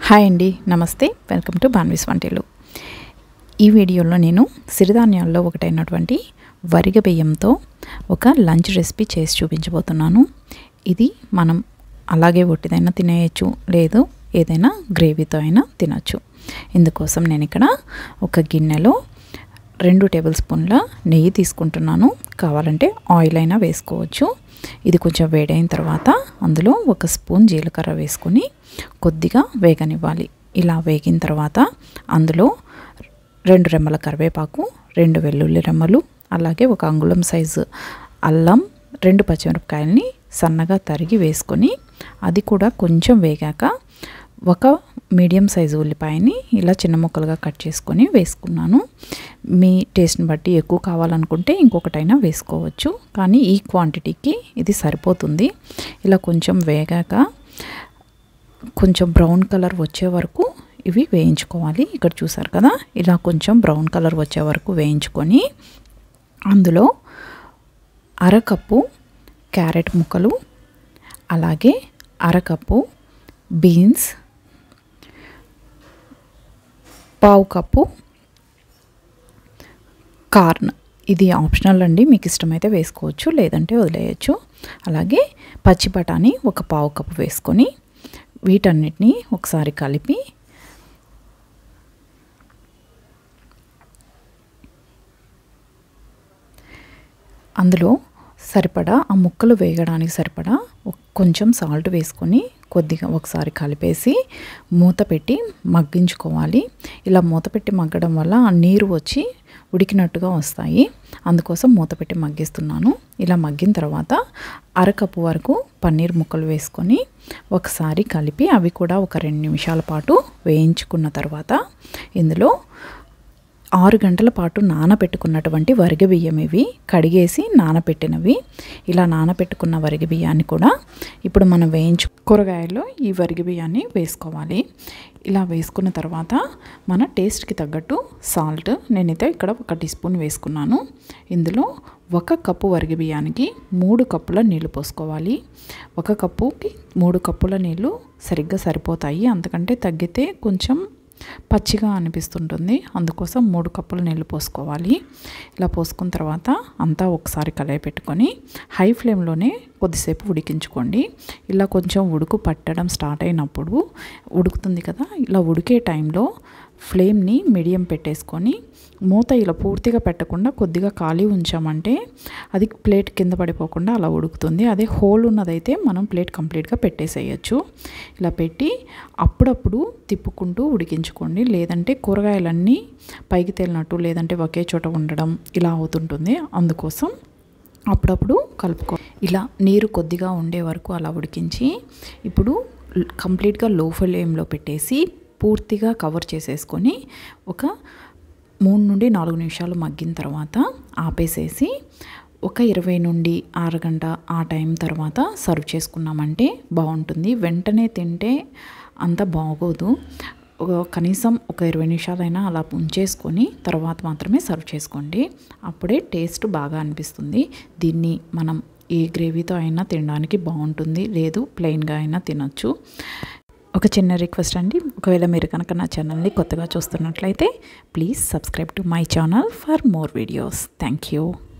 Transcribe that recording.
hi అండి నమస్తే welcome to బాన్విస్ వంటిల్లు ఈ వీడియోలో నేను సిరిధాన్యాల్లో ఒకటైనటువంటి వరిగ బియ్యంతో ఒక లంచ్ రెసిపీ చేసి చూపించబోతున్నాను ఇది మనం అలాగే ఒట్టిదైనా తినేయచ్చు లేదు ఏదైనా గ్రేవీతో అయినా తినచ్చు ఇందుకోసం నేను ఇక్కడ ఒక గిన్నెలో రెండు టేబుల్ స్పూన్ల నెయ్యి తీసుకుంటున్నాను కావాలంటే ఆయిల్ అయినా వేసుకోవచ్చు ఇది కొంచెం వేడైన తర్వాత అందులో ఒక స్పూన్ జీలకర్ర వేసుకొని కొద్దిగా వేగనివ్వాలి ఇలా వేగిన తర్వాత అందులో రెండు రెమ్మల కరివేపాకు రెండు వెల్లుల్లి రెమ్మలు అలాగే ఒక అంగుళం సైజు అల్లం రెండు పచ్చిమిరపకాయలని సన్నగా తరిగి వేసుకొని అది కూడా కొంచెం వేగాక ఒక మీడియం సైజు ఉల్లిపాయని ఇలా చిన్న ముక్కలుగా కట్ చేసుకొని వేసుకున్నాను మీ టేస్ట్ని బట్టి ఎక్కువ కావాలనుకుంటే ఇంకొకటైనా వేసుకోవచ్చు కానీ ఈ క్వాంటిటీకి ఇది సరిపోతుంది ఇలా కొంచెం వేగాక కొంచెం బ్రౌన్ కలర్ వచ్చే వరకు ఇవి వేయించుకోవాలి ఇక్కడ చూసారు కదా ఇలా కొంచెం బ్రౌన్ కలర్ వచ్చే వరకు వేయించుకొని అందులో అరకప్పు క్యారెట్ ముక్కలు అలాగే అరకప్పు బీన్స్ పావు కప్పు కార్న్ ఇది ఆప్షనల్ అండి మీకు ఇష్టమైతే వేసుకోవచ్చు లేదంటే వదిలేయచ్చు అలాగే పచ్చి బఠానీ ఒక పావు కప్పు వేసుకొని వీటన్నిటిని ఒకసారి కలిపి అందులో సరిపడా ఆ ముక్కలు వేయడానికి సరిపడా కొంచెం సాల్ట్ వేసుకొని కొద్దిగా ఒకసారి కలిపేసి మూత పెట్టి మగ్గించుకోవాలి ఇలా మూత పెట్టి మగ్గడం వల్ల ఆ నీరు వచ్చి ఉడికినట్టుగా వస్తాయి అందుకోసం మూత పెట్టి మగ్గిస్తున్నాను ఇలా మగ్గిన తర్వాత అరకప్పు వరకు పన్నీర్ ముక్కలు వేసుకొని ఒకసారి కలిపి అవి కూడా ఒక రెండు నిమిషాల పాటు వేయించుకున్న తర్వాత ఇందులో ఆరు గంటల పాటు నానబెట్టుకున్నటువంటి వరిగ బియ్యం ఇవి కడిగేసి నానబెట్టినవి ఇలా నానబెట్టుకున్న వరిగ బియ్యాన్ని కూడా ఇప్పుడు మనం వేయించు కూరగాయల్లో ఈ వరిగ బియ్యాన్ని వేసుకోవాలి ఇలా వేసుకున్న తర్వాత మన టేస్ట్కి తగ్గట్టు సాల్ట్ నేనైతే ఇక్కడ ఒక టీ స్పూన్ వేసుకున్నాను ఇందులో ఒక కప్పు వరిగ బియ్యానికి మూడు కప్పుల నీళ్లు పోసుకోవాలి ఒక కప్పుకి మూడు కప్పుల నీళ్లు సరిగ్గా సరిపోతాయి అంతకంటే తగ్గితే కొంచెం పచ్చిగా అనిపిస్తుంటుంది అందుకోసం మూడు కప్పులు నీళ్ళు పోసుకోవాలి ఇలా పోసుకున్న తర్వాత అంతా ఒకసారి కలయపెట్టుకొని హై ఫ్లేమ్లోనే కొద్దిసేపు ఉడికించుకోండి ఇలా కొంచెం ఉడుకు పట్టడం స్టార్ట్ అయినప్పుడు ఉడుకుతుంది కదా ఇలా ఉడికే టైంలో ఫ్లేమ్ని మీడియం పెట్టేసుకొని మూత ఇలా పూర్తిగా పెట్టకుండా కొద్దిగా ఖాళీ ఉంచామంటే అది ప్లేట్ కింద పడిపోకుండా అలా ఉడుకుతుంది అదే హోల్ ఉన్నదైతే మనం ప్లేట్ కంప్లీట్గా పెట్టేసేయచ్చు ఇలా పెట్టి అప్పుడప్పుడు తిప్పుకుంటూ ఉడికించుకోండి లేదంటే కూరగాయలన్నీ పైకి తేలినట్టు లేదంటే ఒకే చోట ఉండడం ఇలా అవుతుంటుంది అందుకోసం అప్పుడప్పుడు కలుపుకో ఇలా నీరు కొద్దిగా ఉండే వరకు అలా ఉడికించి ఇప్పుడు కంప్లీట్గా లో ఫ్లేమ్లో పెట్టేసి పూర్తిగా కవర్ చేసేసుకొని ఒక మూడు నుండి నాలుగు నిమిషాలు మగ్గిన తర్వాత ఆపేసేసి ఒక ఇరవై నుండి అరగంట ఆ టైం తర్వాత సర్వ్ చేసుకున్నామంటే బాగుంటుంది వెంటనే తింటే అంత బాగోదు కనీసం ఒక ఇరవై నిమిషాలైనా అలా ఉంచేసుకొని తర్వాత మాత్రమే సర్వ్ చేసుకోండి అప్పుడే టేస్ట్ బాగా అనిపిస్తుంది దీన్ని మనం ఏ గ్రేవీతో అయినా తినడానికి బాగుంటుంది లేదు ప్లెయిన్గా అయినా తినొచ్చు ఒక చిన్న రిక్వెస్ట్ అండి ఒకవేళ మీరు కనుక నా ఛానల్ని కొత్తగా చూస్తున్నట్లయితే please subscribe to my channel for more videos thank you